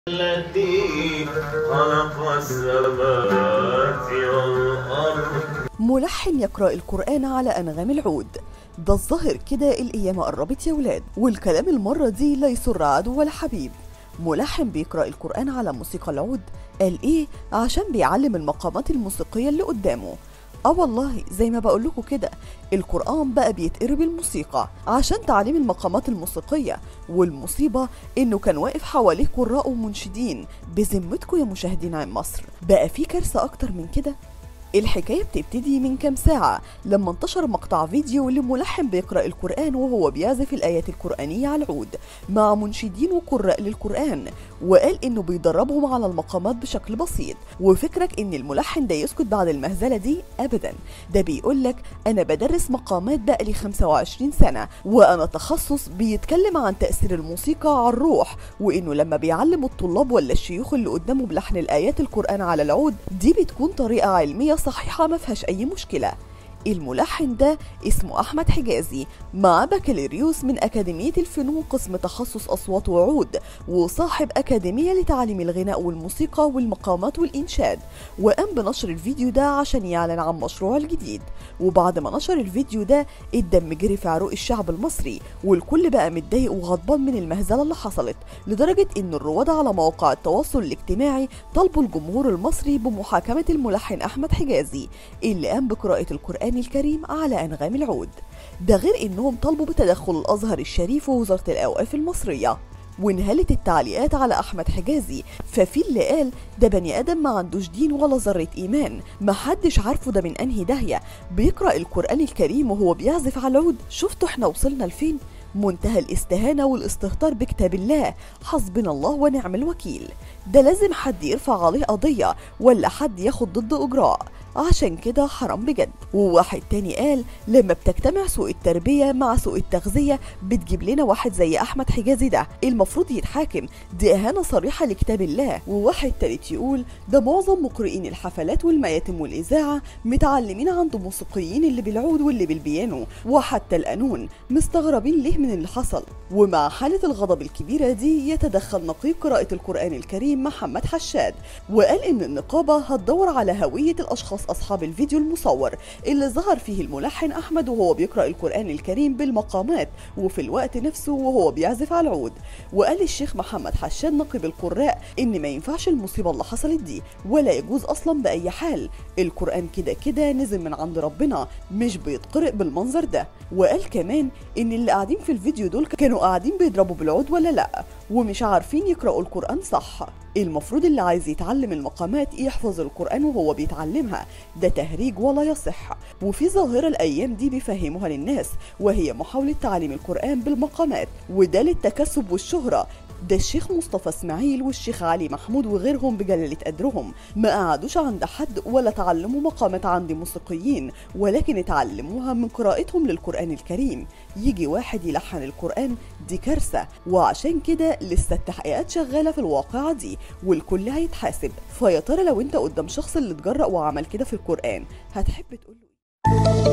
الذي خلق السماوات والأرض ملحن يقرأ القرآن على أنغام العود ده الظاهر كده الأيام قربت يا ولاد والكلام المرة دي لا يسر عدو ولا حبيب ملحن بيقرأ القرآن على موسيقى العود قال إيه عشان بيعلم المقامات الموسيقية اللي قدامه اه والله زي ما بقول لكم كده القرآن بقى بيتقري بالموسيقى عشان تعليم المقامات الموسيقية والمصيبة انه كان واقف حواليه قراء ومنشدين بذمتكم يا مشاهدين عن مصر بقى في كارثة اكتر من كده الحكاية بتبتدي من كام ساعة لما انتشر مقطع فيديو لملحن بيقرأ القرآن وهو بيعزف الآيات القرآنية على العود مع منشدين وقراء للقرآن وقال إنه بيدربهم على المقامات بشكل بسيط وفكرك إن الملحن ده يسكت بعد المهزلة دي أبدا ده بيقولك أنا بدرس مقامات بقالي 25 سنة وأنا تخصص بيتكلم عن تأثير الموسيقى على الروح وإنه لما بيعلم الطلاب ولا الشيوخ اللي قدامه بلحن الآيات القرآن على العود دي بتكون طريقة علمية صحيحة ما فيهاش أي مشكلة الملحن ده اسمه أحمد حجازي مع بكالوريوس من أكاديمية الفنون قسم تخصص أصوات وعود وصاحب أكاديمية لتعليم الغناء والموسيقى والمقامات والإنشاد وقام بنشر الفيديو ده عشان يعلن عن مشروعه الجديد وبعد ما نشر الفيديو ده الدم جري في عروق الشعب المصري والكل بقى متضايق وغضبان من المهزلة اللي حصلت لدرجة إن الرواد على مواقع التواصل الاجتماعي طلبوا الجمهور المصري بمحاكمة الملحن أحمد حجازي اللي قام بقراءة القرآن الكريم على أنغام العود ده غير إنهم طلبوا بتدخل الأزهر الشريف ووزارة الأوقاف المصرية وانهالت التعليقات على احمد حجازي ففي اللي قال ده بني ادم ما عندوش دين ولا ذره ايمان محدش عارفه ده من انهي داهيه بيقرا القران الكريم وهو بيعزف على العود شفتوا احنا وصلنا لفين منتهى الاستهانة والاستهتار بكتاب الله حسبنا الله ونعم الوكيل ده لازم حد يرفع عليه قضية ولا حد ياخد ضد إجراء عشان كده حرام بجد وواحد تاني قال لما بتجتمع سوء التربية مع سوء التغذية بتجيب لنا واحد زي أحمد حجازي ده المفروض يتحاكم دي إهانة صريحة لكتاب الله وواحد تالت يقول ده معظم مقرئين الحفلات والمياتم والإذاعة متعلمين عند موسيقيين اللي بالعود واللي بالبيانو وحتى القانون مستغربين ليه من اللي حصل ومع حالة الغضب الكبيرة دي يتدخل نقيب قراءة القرآن الكريم محمد حشاد وقال إن النقابة هتدور على هوية الأشخاص أصحاب الفيديو المصور اللي ظهر فيه الملحن أحمد وهو بيقرأ القرآن الكريم بالمقامات وفي الوقت نفسه وهو بيعزف على العود وقال الشيخ محمد حشاد نقيب القراء إن ما ينفعش المصيبة اللي حصلت دي ولا يجوز أصلا بأي حال القرآن كده كده نزل من عند ربنا مش بيتقرأ بالمنظر ده وقال كمان إن اللي قاعدين في الفيديو دول كانوا قاعدين بيضربوا بالعود ولا لأ ومش عارفين يقرأوا القرآن صح المفروض اللي عايز يتعلم المقامات يحفظ القرآن وهو بيتعلمها ده تهريج ولا يصح وفي ظاهرة الأيام دي بيفهموها للناس وهي محاولة تعليم القرآن بالمقامات وده للتكسب والشهرة ده الشيخ مصطفى اسماعيل والشيخ علي محمود وغيرهم بجلالة قدرهم ما قعدوش عند حد ولا تعلموا مقامات عند موسيقيين ولكن اتعلموها من قراءتهم للقرآن الكريم يجي واحد يلحن القرآن دي كارثة وعشان كده لسه التحقيقات شغالة في الواقعة دي والكل هيتحاسب فيا ترى لو انت قدام شخص اللي اتجرأ وعمل كده في القرآن هتحب تقوله